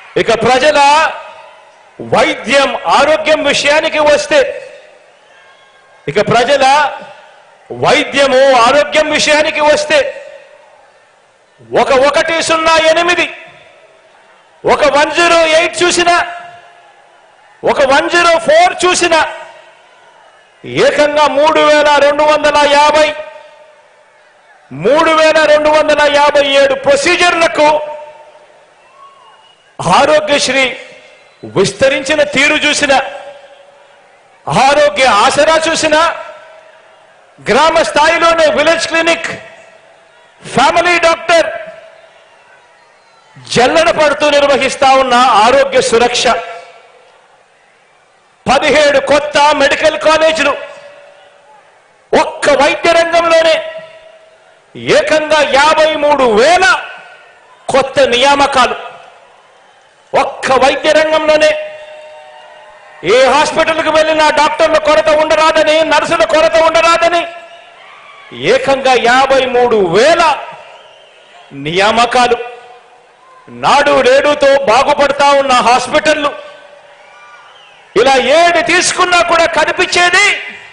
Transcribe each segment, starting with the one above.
ఇక ప్రజల వైద్యం ఆరోగ్యం విషయానికి వస్తే ఇక ప్రజల వైద్యము ఆరోగ్యం విషయానికి వస్తే ఒక ఒకటి సున్నా ఎనిమిది ఒక వన్ జీరో ఎయిట్ చూసిన ఒక వన్ జీరో ఫోర్ చూసిన ఏకంగా మూడు వేల రెండు వందల యాభై మూడు వేల రెండు వందల యాభై ఏడు ప్రొసీజర్లకు ఆరోగ్యశ్రీ విస్తరించిన తీరు చూసిన ఆరోగ్య ఆసరా చూసిన గ్రామ స్థాయిలోనే విలేజ్ క్లినిక్ ఫ్యామిలీ డాక్టర్ జల్లడ పడుతూ నిర్వహిస్తా ఉన్న ఆరోగ్య సురక్ష పదిహేడు కొత్త మెడికల్ కాలేజీలు ఒక్క వైద్య రంగంలోనే ఏకంగా యాభై మూడు వేల కొత్త నియామకాలు ఒక్క వైద్య రంగంలోనే ఏ హాస్పిటల్కి వెళ్ళినా డాక్టర్ల కొరత ఉండరాదని నర్సుల కొరత ఉండరాదని ఏకంగా యాభై మూడు వేల నియామకాలు నాడు నేడుతో బాగుపడతా ఉన్న హాస్పిటళ్ళు ఇలా ఏది తీసుకున్నా కూడా కనిపించేది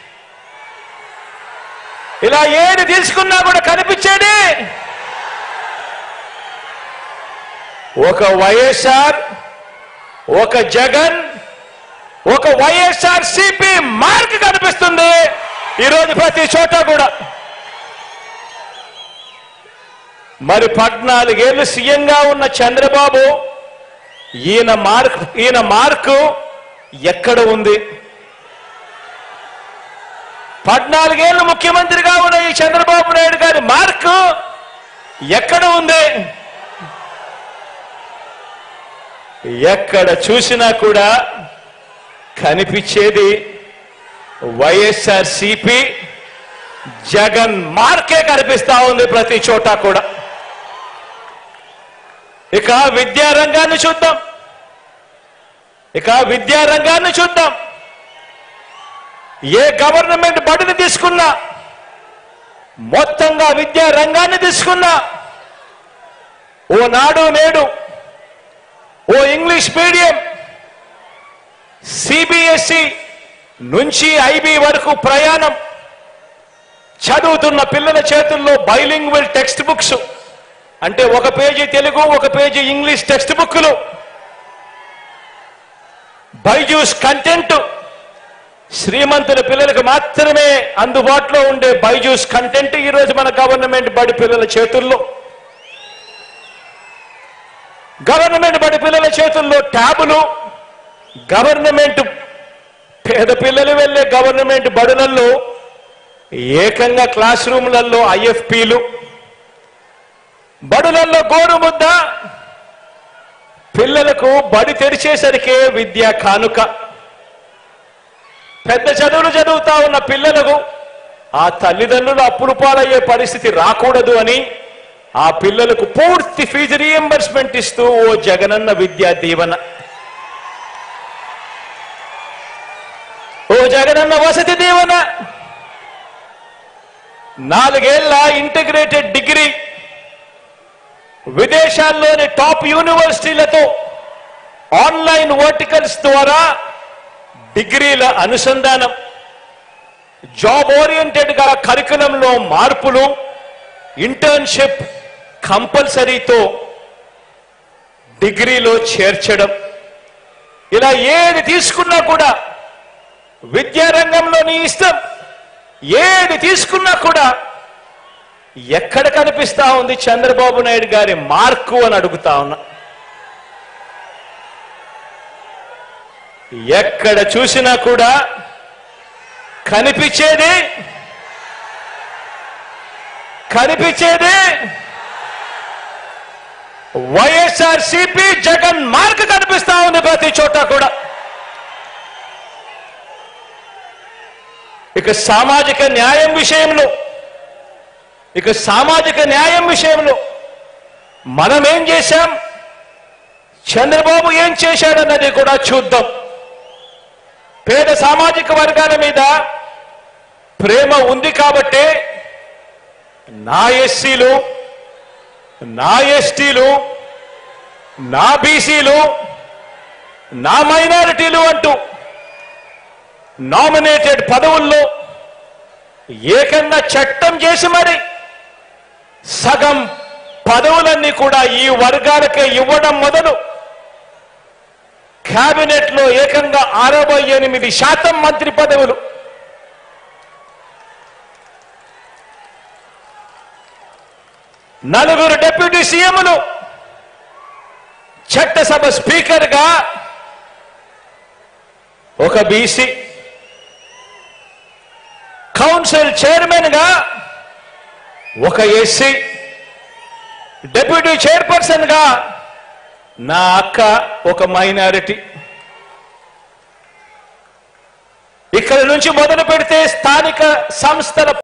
ఇలా ఏది తీసుకున్నా కూడా కనిపించేది ఒక వైఎస్ఆర్ ఒక జగన్ ఒక వైఎస్ఆర్ సిపి మార్క్ కనిపిస్తుంది ఈరోజు ప్రతి చోట కూడా మరి పద్నాలుగేళ్లు సీఎంగా ఉన్న చంద్రబాబు ఈయన మార్క్ ఈయన మార్కు ఎక్కడ ఉంది పద్నాలుగేళ్లు ముఖ్యమంత్రిగా ఉన్న ఈ చంద్రబాబు నాయుడు గారి మార్కు ఎక్కడ ఉంది ఎక్కడ చూసినా కూడా కనిపించేది వైఎస్ఆర్ సిపి జగన్ మార్కే కనిపిస్తా ఉంది ప్రతి చోట కూడా ఇక విద్యారంగాన్ని చూద్దాం ఇక విద్యారంగాన్ని చూద్దాం ఏ గవర్నమెంట్ బడిని తీసుకున్నా మొత్తంగా విద్యా రంగాన్ని తీసుకున్నా ఓ నాడు నేడు ఓ ఇంగ్లీష్ మీడియం సిబిఎస్ఈ నుంచి ఐబీ వరకు ప్రయాణం చదువుతున్న పిల్లల చేతుల్లో బైలింగ్వల్ టెక్స్ట్ బుక్స్ అంటే ఒక పేజీ తెలుగు ఒక పేజీ ఇంగ్లీష్ టెక్స్ట్ బుక్లు బైజూస్ కంటెంట్ శ్రీమంతుల పిల్లలకు మాత్రమే అందుబాటులో ఉండే బైజూస్ కంటెంట్ ఈరోజు మన గవర్నమెంట్ బడి పిల్లల చేతుల్లో గవర్నమెంట్ బడి పిల్లల చేతుల్లో ట్యాబులు గవర్నమెంట్ పేద పిల్లలు వెళ్ళే గవర్నమెంట్ బడులలో ఏకంగా క్లాస్ రూమ్లలో ఐఎఫ్పీలు బడులలో గోరుముద్ద పిల్లలకు బడి తెరిచేసరికే విద్యా కానుక పెద్ద చదువులు చదువుతా ఉన్న పిల్లలకు ఆ తల్లిదండ్రులు అప్పులు పాలయ్యే పరిస్థితి రాకూడదు అని ఆ పిల్లలకు పూర్తి ఫీజు రీఎంబర్స్మెంట్ ఇస్తూ ఓ జగనన్న విద్యా దీవెన ఓ జగనన్న వసతి దీవెన నాలుగేళ్ల ఇంటిగ్రేటెడ్ డిగ్రీ విదేశాల్లోని టాప్ యూనివర్సిటీలతో ఆన్లైన్ వర్టికల్స్ ద్వారా డిగ్రీల అనుసంధానం జాబ్ ఓరియంటెడ్ గా కరికులంలో మార్పులు ఇంటర్న్షిప్ కంపల్సరీతో డిగ్రీలో చేర్చడం ఇలా ఏది తీసుకున్నా కూడా విద్యారంగంలో నీ ఇష్టం ఏది తీసుకున్నా కూడా ఎక్కడ కనిపిస్తా ఉంది చంద్రబాబు నాయుడు గారి మార్కు అని అడుగుతా ఉన్నా ఎక్కడ చూసినా కూడా కనిపించేది కనిపించేది వైఎస్ఆర్ సిపి జగన్ మార్క్ కనిపిస్తా ఉంది ప్రతి చోట కూడా ఇక సామాజిక న్యాయం విషయంలో ఇక సామాజిక న్యాయం విషయంలో మనం ఏం చేశాం చంద్రబాబు ఏం చేశాడన్నది కూడా చూద్దాం పేద సామాజిక వర్గాల మీద ప్రేమ ఉంది కాబట్టే నా ఎస్సీలు నా ఎస్టీలు నా బీసీలు నా మైనారిటీలు అంటూ నామినేటెడ్ పదవుల్లో ఏకంగా చట్టం చేసి మరి సగం పదవులన్నీ కూడా ఈ వర్గాలకే ఇవ్వడం మొదలు కేబినెట్ లో ఏకంగా అరవై ఎనిమిది శాతం మంత్రి పదవులు నలుగురు డిప్యూటీ సీఎంలు చట్టసభ స్పీకర్గా ఒక బీసీ కౌన్సిల్ చైర్మన్ గా ఒక ఎస్సీ డిప్యూటీ చైర్పర్సన్ గా నా అక్క ఒక మైనారిటీ ఇక్కడ నుంచి మొదలు పెడితే స్థానిక సంస్థల